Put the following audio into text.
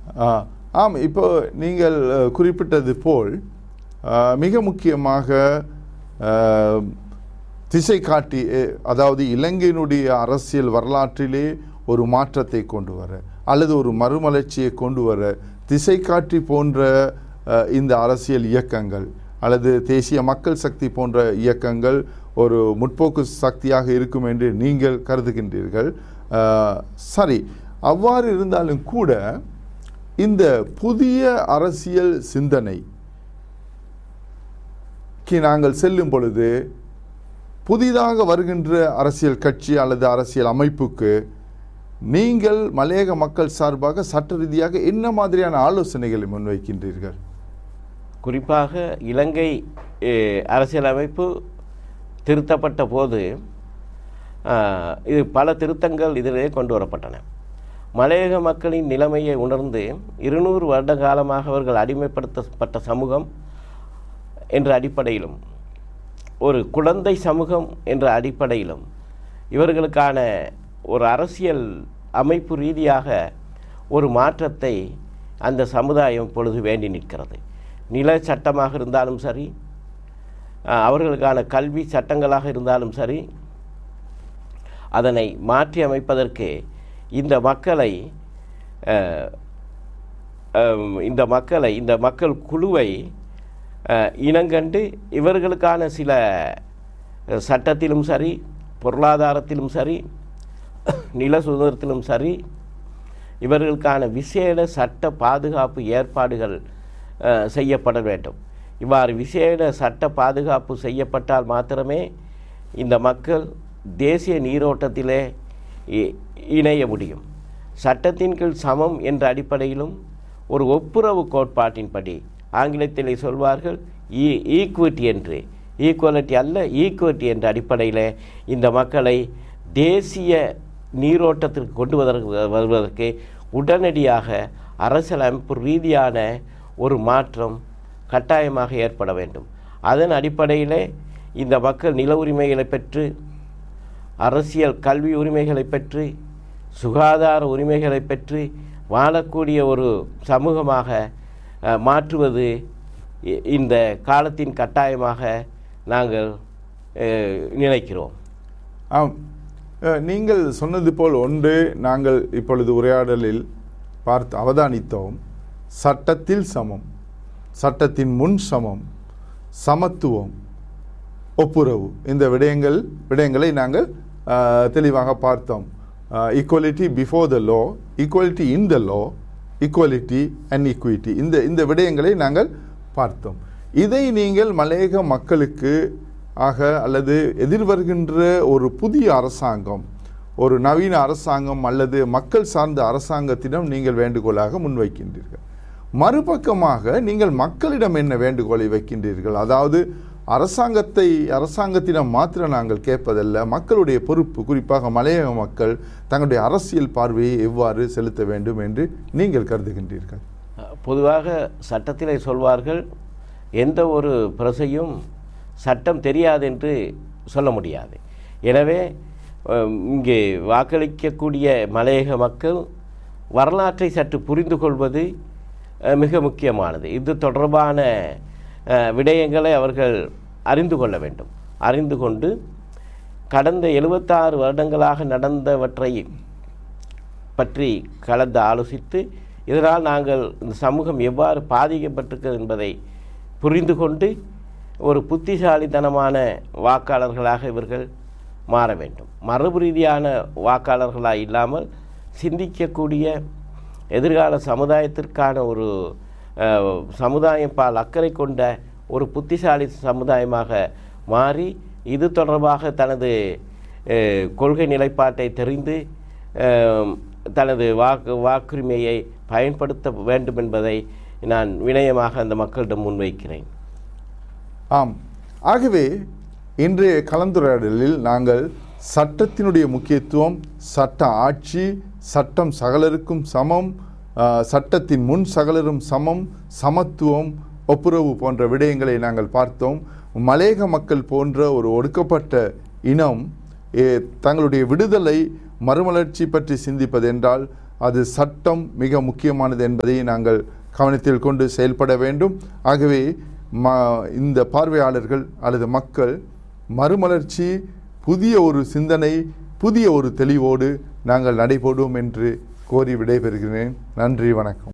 ஆ, ஆம் இப்போ நீங்கள் அஹ், குறிப்பிட்டது போல் அஹ், மிக முக்கியமாக அஹ், திசை காட்டி அஹ், அதாவது இலங்கையினுடைய அரசியல் வரலாற்றிலே ஒரு மாற்றத்தை கொண்டு வர அல்லது ஒரு மறுமலர்ச்சியை கொண்டு வர திசை காட்டி போன்ற அஹ், இந்த அரசியல் இயக்கங்கள் அல்லது தேசிய மக்கள் சக்தி போன்ற இயக்கங்கள் ஒரு முற்போக்கு சக்தியாக இருக்கும் என்று நீங்கள் கருதுகின்றீர்கள் அஹ், சரி அவ்வாறு இருந்தாலும் கூட இந்த புதிய அரசியல் சிந்தனை க்கு நாங்கள் செல்லும் பொழுது புதிதாக வருகின்ற அரசியல் கட்சி அல்லது அரசியல் அமைப்புக்கு நீங்கள் மலையக மக்கள் சார்பாக சட்ட ரீதியாக என்ன மாதிரியான ஆலோசனைகளை முன்வைக்கின்றீர்கள் குறிப்பாக இலங்கை அஹ், அரசியலமைப்பு திருத்தப்பட்ட போது அஹ், இது பல திருத்தங்கள் இதிலே கொண்டு வரப்பட்டன மலையக மக்களின் நிலைமையை உணர்ந்து இருநூறு வருட காலமாக அவர்கள் அடிமைப்படுத்தப்பட்ட சமூகம் என்ற அடிப்படையிலும் ஒரு குழந்தை சமூகம் என்ற அடிப்படையிலும் இவர்களுக்கான ஒரு அரசியல் அமைப்பு ரீதியாக ஒரு மாற்றத்தை அந்த சமுதாயம் இப்பொழுது வேண்டி நிற்கிறது நில சட்டமாக இருந்தாலும் சரி அஹ், அவர்களுக்கான கல்வி சட்டங்களாக இருந்தாலும் சரி அதனை மாற்றி அமைப்பதற்கு இந்த மக்களை அஹ், அம், இந்த மக்களை இந்த மக்கள் குழுவை அஹ், இனங்கண்டு இவர்களுக்கான சில அஹ், சட்டத்திலும் சரி பொருளாதாரத்திலும் சரி நில சுதந்திரத்திலும் சரி இவர்களுக்கான விசேட சட்ட பாதுகாப்பு ஏற்பாடுகள் அஹ், செய்யப்பட வேண்டும் இவ்வாறு விசேட சட்ட பாதுகாப்பு செய்யப்பட்டால் மாத்திரமே இந்த மக்கள் தேசிய நீரோட்டத்திலே இ- இணைய முடியும் சட்டத்தின் கீழ் சமம் என்ற அடிப்படையிலும் ஒரு ஒப்புரவு கோட்பாட்டின்படி ஆங்கிலத்திலே சொல்வார்கள் ஈக்குவிட்டி என்று ஈக்குவலிட்டி அல்ல ஈக்குவிட்டி என்ற அடிப்படையில் இந்த மக்களை தேசிய நீரோட்டத்திற்கு கொண்டு வருவதற்கு வருவதற்கு உடனடியாக அரசியலமைப்பு ரீதியான ஒரு மாற்றம் கட்டாயமாக ஏற்பட வேண்டும் அதன் அடிப்படையிலே இந்த மக்கள் நில உரிமைகளை பெற்று அரசியல் கல்வி உரிமைகளை பெற்று சுகாதார உரிமைகளை பெற்று வாழக்கூடிய ஒரு சமூகமாக அஹ், மாற்றுவது இ- இந்த காலத்தின் கட்டாயமாக நாங்கள் அஹ், நினைக்கிறோம் ஆம் அஹ், நீங்கள் சொன்னது போல் ஒன்று நாங்கள் இப்பொழுது உரையாடலில் பார்த்து அவதானித்தோம் சட்டத்தில் சமம் சட்டத்தின் முன் சமம் சமத்துவம் ஒப்புரவு இந்த விடயங்கள் விடயங்களை நாங்கள் அஹ், தெளிவாக பார்த்தோம் equality before the law equality in the law equality and equity இந்த இந்த விடயங்களை நாங்கள் பார்த்தோம் இதை நீங்கள் மலையக மக்களுக்கு ஆக அல்லது எதிர்வருகின்ற ஒரு புதிய அரசாங்கம் ஒரு நவீன அரசாங்கம் அல்லது மக்கள் சார்ந்த அரசாங்கத்திடம் நீங்கள் வேண்டுகோளாக முன்வைக்கின்றீர்கள் மறுபக்கமாக நீங்கள் மக்களிடம் என்ன வேண்டுகோளை வைக்கின்றீர்கள் அதாவது அரசாங்கத்தை அரசாங்கத்திடம் மாத்திரம் நாங்கள் கேட்பதல்ல மக்களுடைய பொறுப்பு குறிப்பாக மலையக மக்கள் தங்களுடைய அரசியல் பார்வையை எவ்வாறு செலுத்த வேண்டும் என்று நீங்கள் கருதுகின்றீர்கள் பொதுவாக சட்டத்திலே சொல்வார்கள் எந்த ஒரு பிரசையும் சட்டம் தெரியாது என்று சொல்ல முடியாது எனவே அஹ், இங்கே வாக்களிக்கக்கூடிய மலையக மக்கள் வரலாற்றை சற்று புரிந்து கொள்வது அஹ், மிக முக்கியமானது இது தொடர்பான அஹ், விடயங்களை அவர்கள் அறிந்து கொள்ள வேண்டும் அறிந்து கொண்டு கடந்த எழுபத்தாறு வருடங்களாக நடந்தவற்றை பற்றி கலந்து ஆலோசித்து இதனால் நாங்கள் இந்த சமூகம் எவ்வாறு பாதிக்கப்பட்டிருக்கிறது என்பதை புரிந்து கொண்டு ஒரு புத்திசாலித்தனமான வாக்காளர்களாக இவர்கள் மாற வேண்டும் மரபு ரீதியான வாக்காளர்களாக இல்லாமல் சிந்திக்கக்கூடிய எதிர்கால சமுதாயத்திற்கான ஒரு அஹ், சமுதாயம் பால் அக்கறை கொண்ட ஒரு புத்திசாலி சமுதாயமாக மாறி இது தொடர்பாக தனது அஹ், கொள்கை நிலைப்பாட்டை தெரிந்து அஹ், தனது வாக்கு வாக்குரிமையை பயன்படுத்த வேண்டும் என்பதை நான் வினயமாக அந்த மக்களிடம் முன்வைக்கிறேன் ஆம் ஆகவே இன்றைய கலந்துரையாடலில் நாங்கள் சட்டத்தினுடைய முக்கியத்துவம் சட்ட ஆட்சி சட்டம் சகலருக்கும் சமம் ஆ, சட்டத்தின் முன் சகலரும் சமம் சமத்துவம் ஒப்புரவு போன்ற விடயங்களை நாங்கள் பார்த்தோம் மலையக மக்கள் போன்ற ஒரு ஒடுக்கப்பட்ட இனம் ஏ, தங்களுடைய விடுதலை மறுமலர்ச்சி பற்றி சிந்திப்பதென்றால் அது சட்டம் மிக முக்கியமானது என்பதை நாங்கள் கவனத்தில் கொண்டு செயல்பட வேண்டும் ஆகவே ம இந்த பார்வையாளர்கள் அல்லது மக்கள் மறுமலர்ச்சி புதிய ஒரு சிந்தனை புதிய ஒரு தெளிவோடு நாங்கள் நடைபோடுவோம் என்று கோரி விடைபெறுகிறேன் நன்றி வணக்கம்